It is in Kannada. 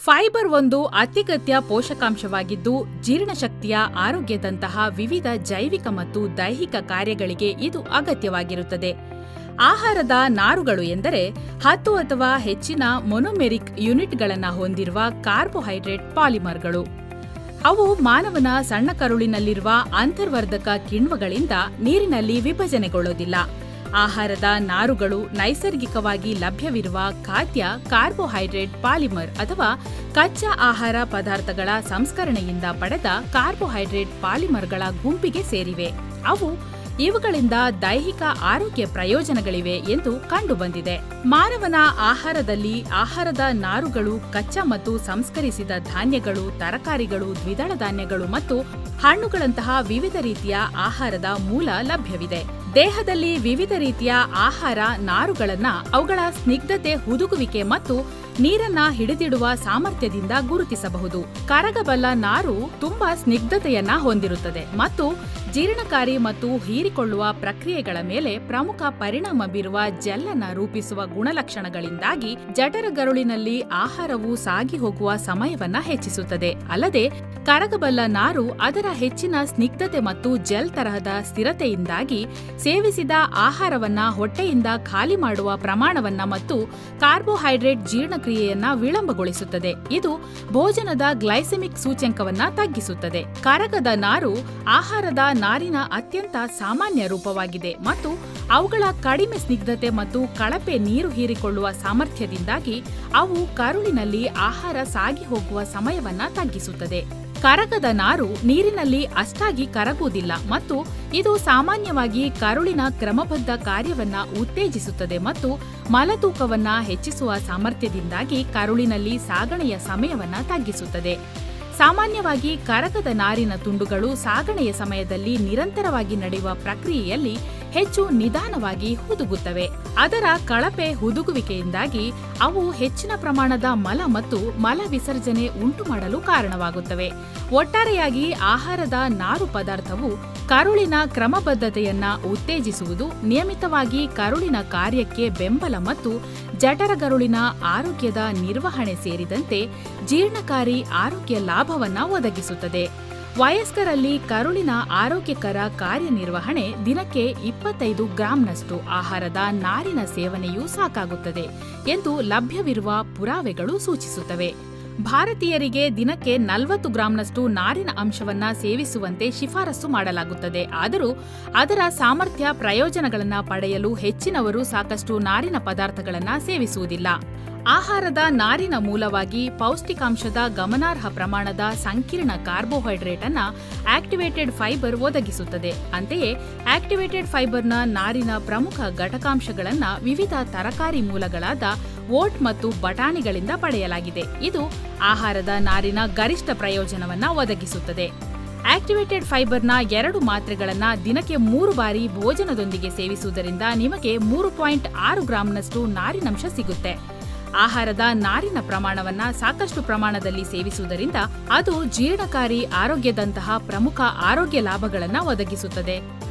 ಫೈಬರ್ ಒಂದು ಅತ್ಯಗತ್ಯ ಪೋಷಕಾಂಶವಾಗಿದ್ದು ಜೀರ್ಣಶಕ್ತಿಯ ಆರೋಗ್ಯದಂತಹ ವಿವಿಧ ಜೈವಿಕ ಮತ್ತು ದೈಹಿಕ ಕಾರ್ಯಗಳಿಗೆ ಇದು ಅಗತ್ಯವಾಗಿರುತ್ತದೆ ಆಹಾರದ ನಾರುಗಳು ಎಂದರೆ ಹತ್ತು ಅಥವಾ ಹೆಚ್ಚಿನ ಮೊನೊಮೆರಿಕ್ ಯೂನಿಟ್ಗಳನ್ನು ಹೊಂದಿರುವ ಕಾರ್ಬೋಹೈಡ್ರೇಟ್ ಪಾಲಿಮರ್ಗಳು ಅವು ಮಾನವನ ಸಣ್ಣ ಕರುಳಿನಲ್ಲಿರುವ ಅಂತರ್ವರ್ಧಕ ಕಿಣ್ವಗಳಿಂದ ನೀರಿನಲ್ಲಿ ವಿಭಜನೆಗೊಳ್ಳೋದಿಲ್ಲ ಆಹಾರದ ನಾರುಗಳು ನೈಸರ್ಗಿಕವಾಗಿ ಲಭ್ಯವಿರುವ ಖಾದ್ಯ ಕಾರ್ಬೋಹೈಡ್ರೇಟ್ ಪಾಲಿಮರ್ ಅಥವಾ ಕಚ್ಚಾ ಆಹಾರ ಪದಾರ್ಥಗಳ ಸಂಸ್ಕರಣೆಯಿಂದ ಪಡೆದ ಕಾರ್ಬೋಹೈಡ್ರೇಟ್ ಪಾಲಿಮರ್ಗಳ ಗುಂಪಿಗೆ ಸೇರಿವೆ ಅವು ಇವುಗಳಿಂದ ದೈಹಿಕ ಆರೋಗ್ಯ ಪ್ರಯೋಜನಗಳಿವೆ ಎಂದು ಕಂಡುಬಂದಿದೆ ಮಾನವನ ಆಹಾರದಲ್ಲಿ ಆಹಾರದ ನಾರುಗಳು ಕಚ್ಚಾ ಮತ್ತು ಸಂಸ್ಕರಿಸಿದ ಧಾನ್ಯಗಳು ತರಕಾರಿಗಳು ದ್ವಿದಳ ಧಾನ್ಯಗಳು ಮತ್ತು ಹಣ್ಣುಗಳಂತಹ ವಿವಿಧ ರೀತಿಯ ಆಹಾರದ ಮೂಲ ಲಭ್ಯವಿದೆ ದೇಹದಲ್ಲಿ ವಿವಿಧ ರೀತಿಯ ಆಹಾರ ನಾರುಗಳನ್ನ ಅವುಗಳ ಸ್ನಿಗ್ಧತೆ ಹುದುಗುವಿಕೆ ಮತ್ತು ನೀರನ್ನ ಹಿಡಿದಿಡುವ ಸಾಮರ್ಥ್ಯದಿಂದ ಗುರುತಿಸಬಹುದು ಕರಗಬಲ್ಲ ನಾರು ತುಂಬಾ ಸ್ನಿಗ್ಧತೆಯನ್ನ ಹೊಂದಿರುತ್ತದೆ ಮತ್ತು ಜೀರ್ಣಕಾರಿ ಮತ್ತು ಹೀರಿಕೊಳ್ಳುವ ಪ್ರಕ್ರಿಯೆಗಳ ಮೇಲೆ ಪ್ರಮುಖ ಪರಿಣಾಮ ಬೀರುವ ಜೆಲ್ಲನ್ನ ರೂಪಿಸುವ ಗುಣಲಕ್ಷಣಗಳಿಂದಾಗಿ ಜಠರಗರುಳಿನಲ್ಲಿ ಆಹಾರವು ಸಾಗಿ ಹೋಗುವ ಸಮಯವನ್ನ ಹೆಚ್ಚಿಸುತ್ತದೆ ಅಲ್ಲದೆ ಕರಗಬಲ್ಲ ನಾರು ಅದರ ಹೆಚ್ಚಿನ ಸ್ನಿಗ್ಧತೆ ಮತ್ತು ಜೆಲ್ ತರಹದ ಸ್ಥಿರತೆಯಿಂದಾಗಿ ಸೇವಿಸಿದ ಆಹಾರವನ್ನ ಹೊಟ್ಟೆಯಿಂದ ಖಾಲಿ ಮಾಡುವ ಪ್ರಮಾಣವನ್ನ ಮತ್ತು ಕಾರ್ಬೋಹೈಡ್ರೇಟ್ ಜೀರ್ಣಕ್ರಿಯೆಯನ್ನ ವಿಳಂಬಗೊಳಿಸುತ್ತದೆ ಇದು ಭೋಜನದ ಗ್ಲೈಸೆಮಿಕ್ ಸೂಚ್ಯಂಕವನ್ನ ತಗ್ಗಿಸುತ್ತದೆ ಕರಗದ ನಾರು ಆಹಾರದ ನಾರಿನ ಅತ್ಯಂತ ಸಾಮಾನ್ಯ ರೂಪವಾಗಿದೆ ಮತ್ತು ಅವುಗಳ ಕಡಿಮೆ ಸ್ನಿಗ್ಧತೆ ಮತ್ತು ಕಳಪೆ ನೀರು ಹೀರಿಕೊಳ್ಳುವ ಸಾಮರ್ಥ್ಯದಿಂದಾಗಿ ಅವು ಕರುಳಿನಲ್ಲಿ ಆಹಾರ ಸಾಗಿ ಹೋಗುವ ಸಮಯವನ್ನ ತಗ್ಗಿಸುತ್ತದೆ ಕರಗದ ನಾರು ನೀರಿನಲ್ಲಿ ಅಷ್ಟಾಗಿ ಕರಗುವುದಿಲ್ಲ ಮತ್ತು ಇದು ಸಾಮಾನ್ಯವಾಗಿ ಕರುಳಿನ ಕ್ರಮಬದ್ಧ ಕಾರ್ಯವನ್ನ ಉತ್ತೇಜಿಸುತ್ತದೆ ಮತ್ತು ಮಲತೂಕವನ್ನ ಹೆಚ್ಚಿಸುವ ಸಾಮರ್ಥ್ಯದಿಂದಾಗಿ ಕರುಳಿನಲ್ಲಿ ಸಾಗಣೆಯ ಸಮಯವನ್ನ ತಗ್ಗಿಸುತ್ತದೆ ಸಾಮಾನ್ಯವಾಗಿ ಕರಗದ ನಾರಿನ ತುಂಡುಗಳು ಸಾಗಣೆಯ ಸಮಯದಲ್ಲಿ ನಿರಂತರವಾಗಿ ನಡೆಯುವ ಪ್ರಕ್ರಿಯೆಯಲ್ಲಿ ಹೆಚ್ಚು ನಿಧಾನವಾಗಿ ಹುದುಗುತ್ತವೆ ಅದರ ಕಳಪೆ ಹುದುಗುವಿಕೆಯಿಂದಾಗಿ ಅವು ಹೆಚ್ಚಿನ ಪ್ರಮಾಣದ ಮಲ ಮತ್ತು ಮಲ ವಿಸರ್ಜನೆ ಉಂಟುಮಾಡಲು ಕಾರಣವಾಗುತ್ತವೆ ಒಟ್ಟಾರೆಯಾಗಿ ಆಹಾರದ ನಾರು ಪದಾರ್ಥವು ಕರುಳಿನ ಕ್ರಮಬದ್ಧತೆಯನ್ನ ಉತ್ತೇಜಿಸುವುದು ನಿಯಮಿತವಾಗಿ ಕರುಳಿನ ಕಾರ್ಯಕ್ಕೆ ಬೆಂಬಲ ಮತ್ತು ಜಠರಗರುಳಿನ ಆರೋಗ್ಯದ ನಿರ್ವಹಣೆ ಸೇರಿದಂತೆ ಜೀರ್ಣಕಾರಿ ಆರೋಗ್ಯ ಲಾಭವನ್ನ ಒದಗಿಸುತ್ತದೆ ವಯಸ್ಕರಲ್ಲಿ ಕರುಳಿನ ಆರೋಗ್ಯಕರ ಕಾರ್ಯನಿರ್ವಹಣೆ ದಿನಕ್ಕೆ ಇಪ್ಪತ್ತೈದು ಗ್ರಾಂನಷ್ಟು ಆಹಾರದ ನಾರಿನ ಸೇವನೆಯೂ ಸಾಕಾಗುತ್ತದೆ ಎಂದು ಲಭ್ಯವಿರುವ ಪುರಾವೆಗಳು ಸೂಚಿಸುತ್ತವೆ ಭಾರತೀಯರಿಗೆ ದಿನಕ್ಕೆ ನಲವತ್ತು ಗ್ರಾಂನಷ್ಟು ನಾರಿನ ಅಂಶವನ್ನ ಸೇವಿಸುವಂತೆ ಶಿಫಾರಸು ಮಾಡಲಾಗುತ್ತದೆ ಆದರೂ ಅದರ ಸಾಮರ್ಥ್ಯ ಪ್ರಯೋಜನಗಳನ್ನು ಪಡೆಯಲು ಹೆಚ್ಚಿನವರು ಸಾಕಷ್ಟು ನಾರಿನ ಪದಾರ್ಥಗಳನ್ನು ಸೇವಿಸುವುದಿಲ್ಲ ಆಹಾರದ ನಾರಿನ ಮೂಲವಾಗಿ ಪೌಷ್ಟಿಕಾಂಶದ ಗಮನಾರ್ಹ ಪ್ರಮಾಣದ ಸಂಕೀರ್ಣ ಕಾರ್ಬೋಹೈಡ್ರೇಟ್ ಅನ್ನ ಆಕ್ಟಿವೇಟೆಡ್ ಫೈಬರ್ ಒದಗಿಸುತ್ತದೆ ಅಂತೆಯೇ ಆಕ್ಟಿವೇಟೆಡ್ ಫೈಬರ್ನ ನಾರಿನ ಪ್ರಮುಖ ಘಟಕಾಂಶಗಳನ್ನ ವಿವಿಧ ತರಕಾರಿ ಮೂಲಗಳಾದ ಓಟ್ ಮತ್ತು ಬಟಾಣಿಗಳಿಂದ ಪಡೆಯಲಾಗಿದೆ ಇದು ಆಹಾರದ ನಾರಿನ ಗರಿಷ್ಠ ಪ್ರಯೋಜನವನ್ನ ಒದಗಿಸುತ್ತದೆ ಆಕ್ಟಿವೇಟೆಡ್ ಫೈಬರ್ನ ಎರಡು ಮಾತ್ರೆಗಳನ್ನ ದಿನಕ್ಕೆ ಮೂರು ಬಾರಿ ಭೋಜನದೊಂದಿಗೆ ಸೇವಿಸುವುದರಿಂದ ನಿಮಗೆ ಮೂರು ಪಾಯಿಂಟ್ ಆರು ಗ್ರಾಂನಷ್ಟು ನಾರಿನಂಶ ಸಿಗುತ್ತೆ ಆಹಾರದ ನಾರಿನ ಪ್ರಮಾಣವನ್ನ ಸಾಕಷ್ಟು ಪ್ರಮಾಣದಲ್ಲಿ ಸೇವಿಸುವುದರಿಂದ ಅದು ಜೀರ್ಣಕಾರಿ ಆರೋಗ್ಯದಂತಹ ಪ್ರಮುಖ ಆರೋಗ್ಯ ಲಾಭಗಳನ್ನು ಒದಗಿಸುತ್ತದೆ